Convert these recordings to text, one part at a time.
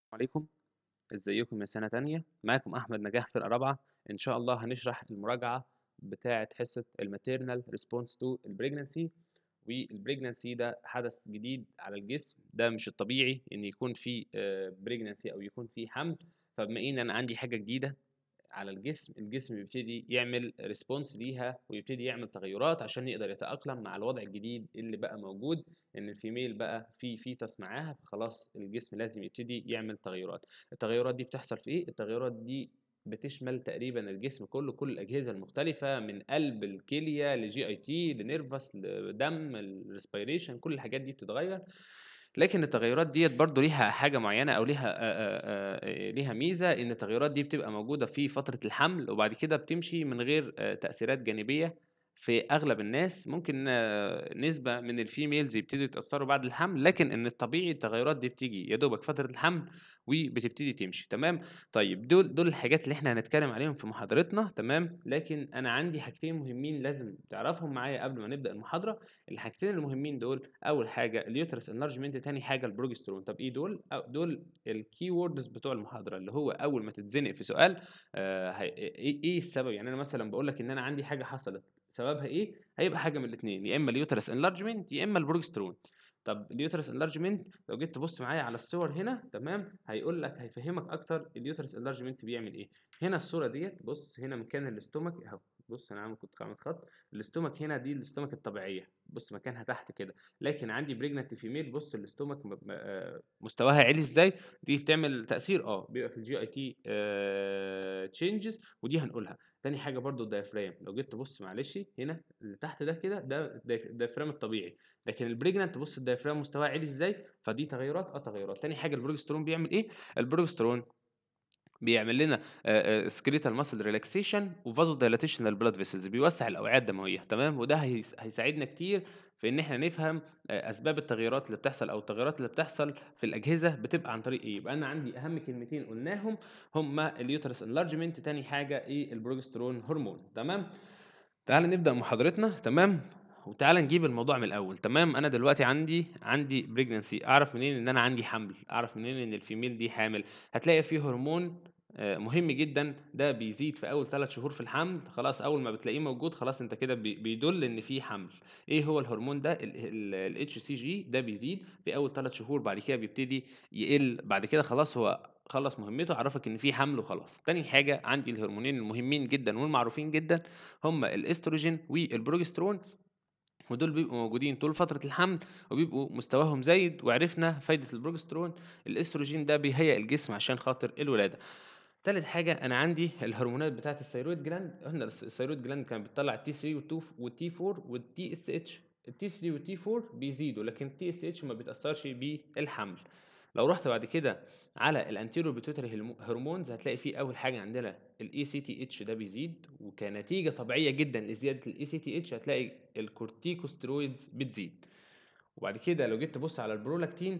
عليكم ازيكم يا سنة تانية معاكم أحمد نجاح فرقة رابعة إن شاء الله هنشرح المراجعة بتاعة حصة الماتيرنال ريسبونس تو البريجنسي والبريجنسي ده حدث جديد على الجسم ده مش الطبيعي إن يكون في بريجنسي أو يكون في حمل فبما إن أنا عندي حاجة جديدة على الجسم الجسم بيبتدي يعمل ريسبونس ليها ويبتدي يعمل تغيرات عشان يقدر يتأقلم مع الوضع الجديد اللي بقى موجود ان الفيميل بقى في فيتس معاها فخلاص الجسم لازم يبتدي يعمل تغيرات التغيرات دي بتحصل في ايه التغيرات دي بتشمل تقريبا الجسم كله كل الاجهزه المختلفه من قلب الكليه لجي اي تي لنيرفس لدم الريسبيريشن كل الحاجات دي بتتغير لكن التغيرات ديت برضو ليها حاجة معينة أو ليها آآ آآ ليها ميزة إن التغيرات دي بتبقى موجودة في فترة الحمل وبعد كده بتمشي من غير تأثيرات جانبية في أغلب الناس ممكن نسبة من الفيميلز يبتدوا يتأثروا بعد الحمل لكن إن الطبيعي التغيرات دي بتيجي يا دوبك فترة الحمل وبتبتدي تمشي تمام طيب دول دول الحاجات اللي احنا هنتكلم عليهم في محاضرتنا تمام لكن انا عندي حاجتين مهمين لازم تعرفهم معايا قبل ما نبدا المحاضره الحاجتين المهمين دول اول حاجه اليوترس انلارجمنت تاني حاجه البروجسترون طب ايه دول دول الكي ووردز بتوع المحاضره اللي هو اول ما تتزنق في سؤال آه ايه ايه السبب يعني انا مثلا بقول لك ان انا عندي حاجه حصلت سببها ايه هيبقى حاجه من الاثنين يا اما اليوترس انلارجمنت يا اما البروجسترون طب اليوترس انلارجمنت لو جيت تبص معايا على الصور هنا تمام هيقول لك هيفهمك اكتر اليوترس انلارجمنت بيعمل ايه هنا الصوره ديت بص هنا مكان الاستومك اهو بص انا عامل كنت عامل خط الاستومك هنا دي الاستومك الطبيعيه بص مكانها تحت كده لكن عندي بريجننت فيميل بص الاستومك مستواها عالي ازاي دي بتعمل تاثير اه بيبقى في الجي اي تي تشينجز ودي هنقولها تاني حاجه برضو الدايفرام لو جيت تبص معلش هنا اللي تحت ده كده ده الدايفرام الطبيعي لكن البريجننت بص الدايفرام مستواه عالي ازاي فدي تغيرات اه تغيرات تاني حاجه البروجسترون بيعمل ايه البروجسترون بيعمل لنا سكريتال ماسل ريلاكسيشن وفازو دايلاتيشن للبلاد فيسلز بيوسع الاوعيه الدمويه تمام وده هيساعدنا كتير في ان احنا نفهم اسباب التغيرات اللي بتحصل او التغيرات اللي بتحصل في الاجهزه بتبقى عن طريق ايه يبقى انا عندي اهم كلمتين قلناهم هما اليوترس انلارجمنت تاني حاجه ايه البروجسترون هرمون تمام تعال نبدا محاضرتنا تمام وتعال نجيب الموضوع من الاول تمام انا دلوقتي عندي عندي بريجنسي اعرف منين ان انا عندي حمل اعرف منين ان الفيميل دي حامل هتلاقي فيه هرمون مهم جدا ده بيزيد في اول ثلاث شهور في الحمل خلاص اول ما بتلاقيه موجود خلاص انت كده بيدل ان في حمل ايه هو الهرمون ده الاتش سي جي ده بيزيد في اول ثلاث شهور بعد كده بيبتدي يقل بعد كده خلاص هو خلص مهمته عرفك ان في حمل وخلاص تاني حاجه عندي الهرمونين المهمين جدا والمعروفين جدا هما الاستروجين والبروجسترون ودول بيبقوا موجودين طول فترة الحمل وبيبقوا مستواهم زايد وعرفنا فايدة البروجسترون الاستروجين ده بيهيئ الجسم عشان خاطر الولادة تالت حاجة أنا عندي الهرمونات بتاعة الثيرويد جلاند قلنا الثيرويد جلاند كانت بتطلع التي 3 والتي 4 والتي اس اتش التي 3 والتي 4 بيزيدوا لكن التي اس اتش ما بيتأثرش بالحمل لو رحت بعد كده على الانتيرو بيتوتري هرمونز هتلاقي فيه اول حاجه عندنا الاي سي تي اتش ده بيزيد وكنتيجه طبيعيه جدا لزياده الاي سي تي اتش هتلاقي الكورتيكوسترويدز بتزيد وبعد كده لو جيت تبص على البرولاكتين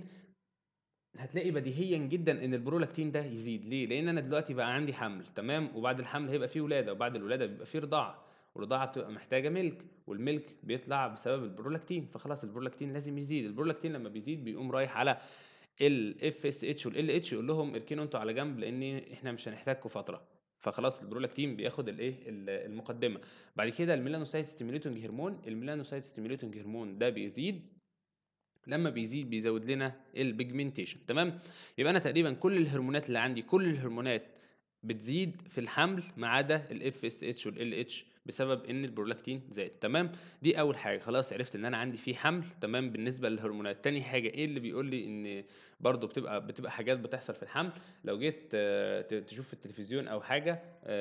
هتلاقي بديهيا جدا ان البرولاكتين ده يزيد ليه لان انا دلوقتي بقى عندي حمل تمام وبعد الحمل هيبقى فيه ولاده وبعد الولاده بيبقى فيه رضاعه والرضاعه بتبقى محتاجه ملك والملك بيطلع بسبب البرولاكتين فخلاص البرولاكتين لازم يزيد البرولاكتين لما بيزيد بيقوم رايح على الاف اس اتش والال اتش يقول لهم اركنوا انتوا على جنب لان احنا مش هنحتاجكم فتره فخلاص البرولاكتين بياخد الايه المقدمه بعد كده الميلانوسايت ستيميوليتنج هرمون الميلانوسايت ستيميوليتنج هرمون ده بيزيد لما بيزيد بيزود لنا البيجمنتيشن تمام يبقى انا تقريبا كل الهرمونات اللي عندي كل الهرمونات بتزيد في الحمل ما عدا الاف اس اتش والال اتش بسبب ان البرولاكتين زاد تمام دي اول حاجه خلاص عرفت ان انا عندي فيه حمل تمام بالنسبه للهرمونات تاني حاجه ايه اللي بيقول لي ان برضو بتبقى بتبقى حاجات بتحصل في الحمل لو جيت تشوف في التلفزيون او حاجه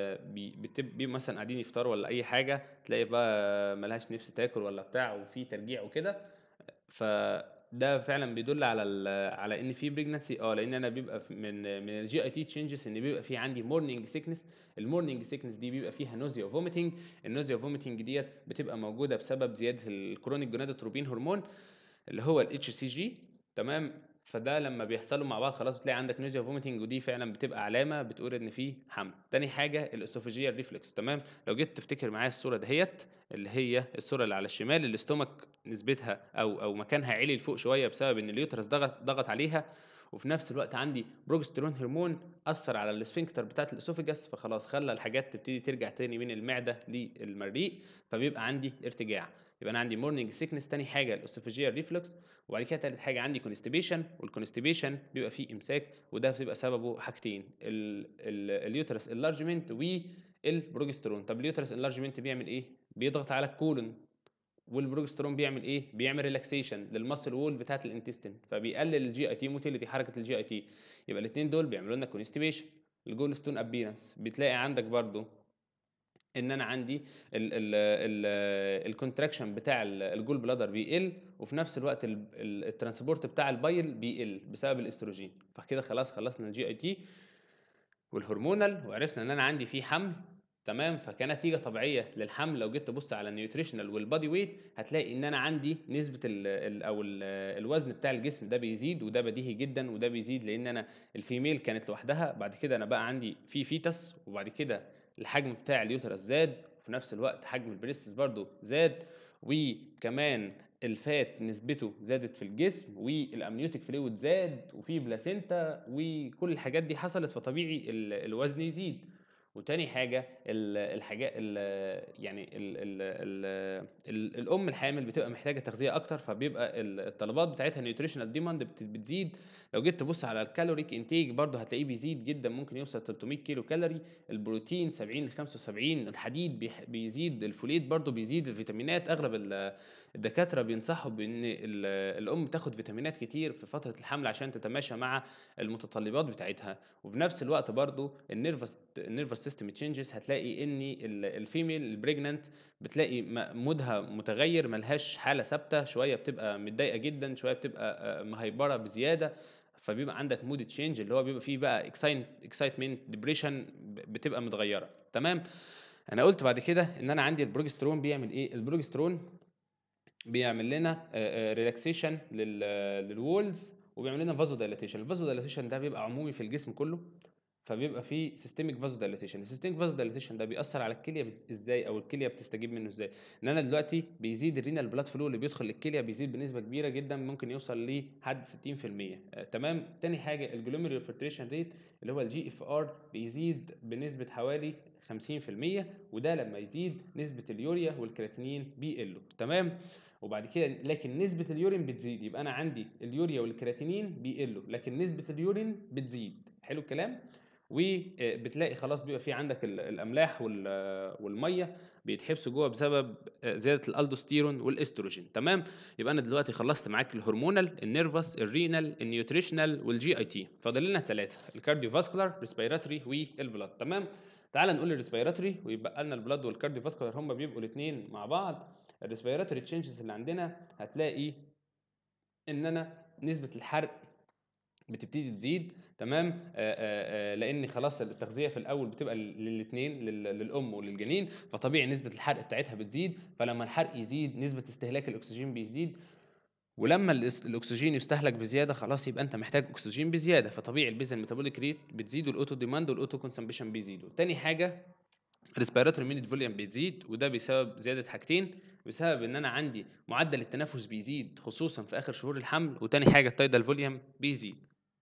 بيبقوا مثلا قاعدين يفطروا ولا اي حاجه تلاقي بقى ملهاش نفس تاكل ولا بتاع وفي ترجيع وكده ف ده فعلا بيدل على على ان في بريجنسي اه لان انا بيبقى من من الجي اي تي تشينجز ان بيبقى في عندي مورنينج سيكنس المورنينج سيكنس دي بيبقى فيها نوزيا وفوميتنج النوزيا وفوميتنج ديت بتبقى موجوده بسبب زياده الكرونيك جونادوتروبين هرمون اللي هو الاتش سي جي تمام فده لما بيحصلوا مع بعض خلاص بتلاقي عندك نوزيا فوميتنج ودي فعلا بتبقى علامه بتقول ان في حمل تاني حاجه الاسوفاجيال ريفلكس تمام لو جيت تفتكر معايا الصوره دهيت اللي هي الصوره اللي على الشمال الاستومك نسبتها او او مكانها عالي لفوق شويه بسبب ان اليوترس ضغط ضغط عليها وفي نفس الوقت عندي بروجسترون هرمون اثر على الاسفنكتر بتاعت الاسوفجاس فخلاص خلى الحاجات تبتدي ترجع تاني من المعده للمريء فبيبقى عندي ارتجاع يبقى انا عندي مورنينج سيكنس تاني حاجه الاسوفاجيال ريفلكس وبعد كده تالت حاجه عندي كونستيبيشن والكونستيبيشن بيبقى فيه امساك وده بيبقى سببه حاجتين اليوترس انلارجمنت والبروجسترون طب اليوترس انلارجمنت بيعمل ايه بيضغط على الكولون والبروجسترون بيعمل ايه بيعمل ريلاكسيشن للمسل وول بتاعت الانتستين فبيقلل الجي اي تي موتيليتي حركه الجي اي تي يبقى الاثنين دول بيعملوا لنا كونستيبيشن الجول ستون ابيرنس بتلاقي عندك برضو ان انا عندي الكونتراكشن بتاع الجول بلادر بيقل وفي نفس الوقت الترانسبورت بتاع البايل بيقل بسبب الاستروجين فكده خلاص خلصنا الجي اي تي والهرمونال وعرفنا ان انا عندي فيه حمل تمام فكنتيجه طبيعيه للحمل لو جيت تبص على النيوتريشنال والبادي ويت هتلاقي ان انا عندي نسبه ال ال او ال الوزن بتاع الجسم ده بيزيد وده بديهي جدا وده بيزيد لان انا الفيميل كانت لوحدها بعد كده انا بقى عندي في فيتس وبعد كده الحجم بتاع اليوترس زاد وفي نفس الوقت حجم البريستس برضو زاد وكمان الفات نسبته زادت في الجسم والامنيوتيك فلويد زاد وفي بلاسينتا وكل الحاجات دي حصلت فطبيعي الوزن يزيد وتاني حاجة الحاجات يعني ال ال ال ال الأم الحامل بتبقى محتاجة تغذية أكتر فبيبقى الطلبات بتاعتها نيوتريشنال ديماند بتزيد لو جيت تبص على الكالوريك انتيج برضه هتلاقيه بيزيد جدا ممكن يوصل 300 كيلو كالوري البروتين 70 ل 75 الحديد بيزيد الفوليت برضه بيزيد الفيتامينات أغلب الدكاترة بينصحوا بإن الأم تاخد فيتامينات كتير في فترة الحمل عشان تتماشى مع المتطلبات بتاعتها وفي نفس الوقت برضه النيرفس النيرفس سيستم تشينجز هتلاقي ان الفيميل البريجننت بتلاقي مودها متغير ملهاش حاله ثابته شويه بتبقى متضايقه جدا شويه بتبقى مهيبره بزياده فبيبقى عندك مود تشينج اللي هو بيبقى فيه بقى اكسايتمنت ديبريشن بتبقى متغيره تمام انا قلت بعد كده ان انا عندي البروجسترون بيعمل ايه البروجسترون بيعمل لنا ريلاكسيشن للوولز وبيعمل لنا فازو دايلاتيشن الفازو دايلاتيشن ده بيبقى عمومي في الجسم كله فبيبقى في سيستميك فازو دايلاتيشن السيستميك فازو دايلاتيشن ده بيأثر على الكليه ازاي او الكليه بتستجيب منه ازاي ان انا دلوقتي بيزيد الرينال بلاد فلو اللي بيدخل للكليه بيزيد بنسبه كبيره جدا ممكن يوصل لحد 60% آه تمام تاني حاجه الجلوميرول فلتريشن ريت اللي هو الجي اف ار بيزيد بنسبه حوالي 50% وده لما يزيد نسبه اليوريا والكرياتينين بيقلوا تمام وبعد كده لكن نسبه اليورين بتزيد يبقى انا عندي اليوريا والكرياتينين بيقلوا لكن نسبه اليورين بتزيد حلو الكلام وبتلاقي خلاص بيبقى في عندك الاملاح والميه بيتحبسوا جوه بسبب زياده الالدوستيرون والاستروجين تمام يبقى انا دلوقتي خلصت معاك الهرمونال النيرفس الرينال النيوتريشنال والجي اي تي فاضل لنا ثلاثه الكارديو فاسكولار ريسبيراتوري والبلاد تمام تعال نقول الريسبيراتوري ويبقى لنا البلاد والكارديو فاسكولار هم بيبقوا الاثنين مع بعض الريسبيراتوري تشينجز اللي عندنا هتلاقي ان انا نسبه الحرق بتبتدي تزيد تمام آآ آآ لان خلاص التغذيه في الاول بتبقى للاثنين للام وللجنين فطبيعي نسبه الحرق بتاعتها بتزيد فلما الحرق يزيد نسبه استهلاك الاكسجين بيزيد ولما الاكسجين يستهلك بزياده خلاص يبقى انت محتاج اكسجين بزياده فطبيعي البيزل ميتابوليك ريت بتزيد والاوتو ديماند والاوتو كونسمبشن بيزيدوا تاني حاجه الريسبيراتوري مينيت فوليوم بيزيد وده بسبب زياده حاجتين بسبب ان انا عندي معدل التنفس بيزيد خصوصا في اخر شهور الحمل وتاني حاجه التايدال فوليوم بيزيد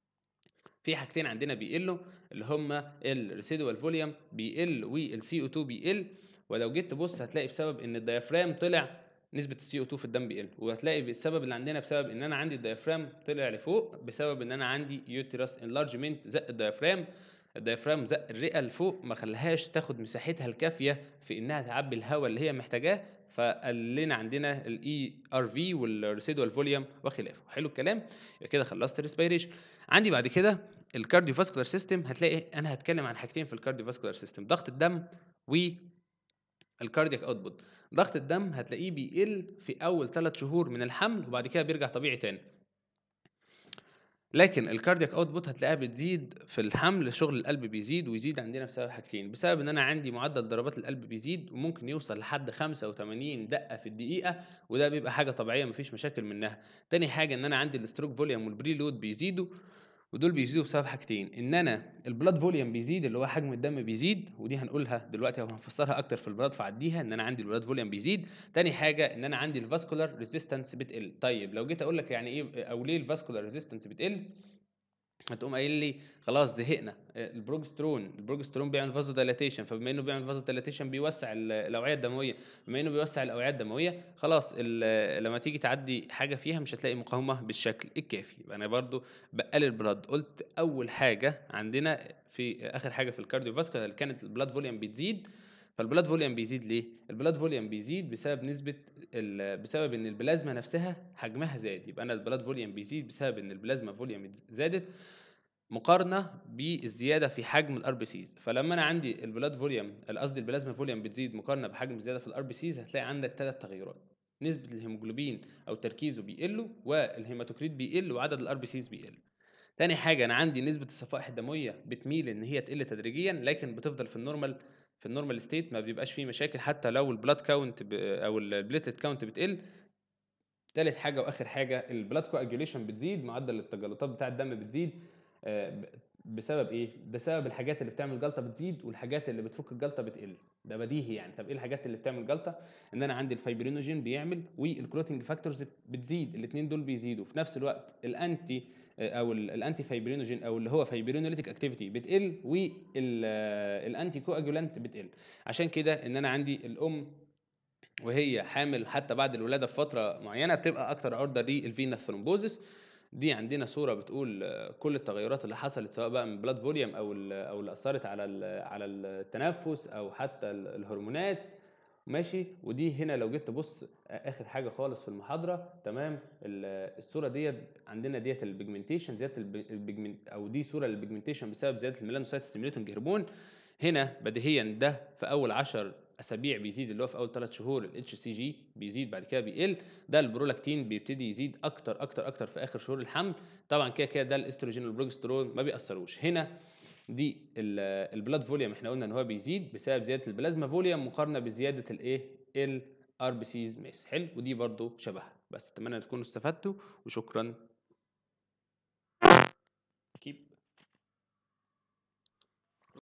في حاجتين عندنا بيقلوا اللي هما الريسيدوال فوليوم بيقل والسي او 2 بيقل ولو جيت تبص هتلاقي بسبب ان الديافرام طلع نسبه السي او 2 في الدم بيقل وهتلاقي السبب اللي عندنا بسبب ان انا عندي الديافرام طلع لفوق بسبب ان انا عندي يوتيرس انلارجمنت زق الديافرام الديافرام زق الرئه لفوق ما خلاهاش تاخد مساحتها الكافيه في انها تعبي الهواء اللي هي محتاجاه فقلنا عندنا الاي ار في والريسيدوال فوليوم وخلافه حلو الكلام يبقى كده خلصت الريسبيريشن عندي بعد كده الكارديو فاسكولار سيستم هتلاقي انا هتكلم عن حاجتين في الكارديو فاسكولار سيستم ضغط الدم والكاردياك اوتبوت ضغط الدم هتلاقيه بيقل في اول ثلاث شهور من الحمل وبعد كده بيرجع طبيعي تاني لكن الكاردياك اوتبوت هتلاقيها بتزيد في الحمل شغل القلب بيزيد ويزيد عندنا بسبب حاجتين بسبب ان انا عندي معدل ضربات القلب بيزيد وممكن يوصل لحد 85 دقه في الدقيقه وده بيبقى حاجه طبيعيه مفيش مشاكل منها تاني حاجه ان انا عندي الستروك فوليوم والبري لود بيزيدوا ودول بيزيدوا بسبب حاجتين ان انا البلاد فوليوم بيزيد اللي هو حجم الدم بيزيد ودي هنقولها دلوقتي او هنفسرها اكتر في البلاد فعديها ان انا عندي البلاد فوليوم بيزيد تاني حاجه ان انا عندي الفاسكولار ريزيستنس بتقل طيب لو جيت اقول لك يعني ايه او ليه الفاسكولار ريزيستنس بتقل هتقوم قايل لي خلاص زهقنا آه، البروجسترون البروجسترون بيعمل فازو دايلاتيشن فبما انه بيعمل فازو دايلاتيشن بيوسع ال- الاوعيه الدمويه بما انه بيوسع الاوعيه الدمويه خلاص ال- لما تيجي تعدي حاجه فيها مش هتلاقي مقاومه بالشكل الكافي يبقى انا برضو بقلل البلاد قلت اول حاجه عندنا في اخر حاجه في الكارديو فاسكولار كانت البلاد فوليوم بتزيد فالبلاد فوليوم بيزيد ليه البلاد فوليوم بيزيد بسبب نسبه ال- بسبب ان البلازما نفسها حجمها زاد يبقى انا البلاد فوليوم بيزيد بسبب ان البلازما فوليوم زادت مقارنه بالزياده في حجم الار بي سيز فلما انا عندي البلاد فوليوم قصدي البلازما فوليوم بتزيد مقارنه بحجم الزياده في الار بي سيز هتلاقي عندك ثلاث تغيرات نسبه الهيموجلوبين او تركيزه بيقل والهيماتوكريت بيقل وعدد الار بي سيز بيقل تاني حاجه انا عندي نسبه الصفائح الدمويه بتميل ان هي تقل تدريجيا لكن بتفضل في النورمال في النورمال ستيت ما بيبقاش فيه مشاكل حتى لو البلاد كاونت او البليتد كاونت بتقل تالت حاجه واخر حاجه البلاد كواجوليشن بتزيد معدل التجلطات بتاع الدم بتزيد آه، ب- بسبب ايه بسبب الحاجات اللي بتعمل جلطه بتزيد والحاجات اللي بتفك الجلطه بتقل ده بديهي يعني طب ايه الحاجات اللي بتعمل جلطه ان انا عندي الفايبرينوجين بيعمل والكلوتنج فاكتورز بتزيد الاثنين دول بيزيدوا في نفس الوقت الانتي آه، او ال- الانتي فايبرينوجين او اللي هو فايبرينوليتيك اكتيفيتي بتقل والانتي كواجولانت بتقل عشان كده ان انا عندي الام وهي حامل حتى بعد الولاده بفتره معينه بتبقى اكتر عرضه للفينا ثرومبوزس دي عندنا صوره بتقول آه، كل التغيرات اللي حصلت سواء بقى من بلاد فوليوم او ال- او اللي اثرت على ال- على التنفس او حتى ال- الهرمونات ماشي ودي هنا لو جيت تبص اخر حاجه خالص في المحاضره تمام ال- الصوره ديت عندنا ديت البيجمنتيشن زياده الب- البيجمنت او دي صوره للبيجمنتيشن بسبب زياده الميلانوسايت ستيميوليتنج هرمون هنا بديهيا ده في اول 10 اسابيع بيزيد اللي هو في اول 3 شهور الاتش سي جي بيزيد بعد كده بيقل ده البرولاكتين بيبتدي يزيد اكتر اكتر اكتر في اخر شهور الحمل طبعا كده كده ده الاستروجين والبروجسترون ما بيأثروش هنا دي ال- البلاد فوليوم احنا قلنا ان هو بيزيد بسبب زياده البلازما فوليوم مقارنه بزياده الايه الار بي سيز ماس حلو ودي برضو شبهها بس اتمنى تكونوا استفدتوا وشكرا keep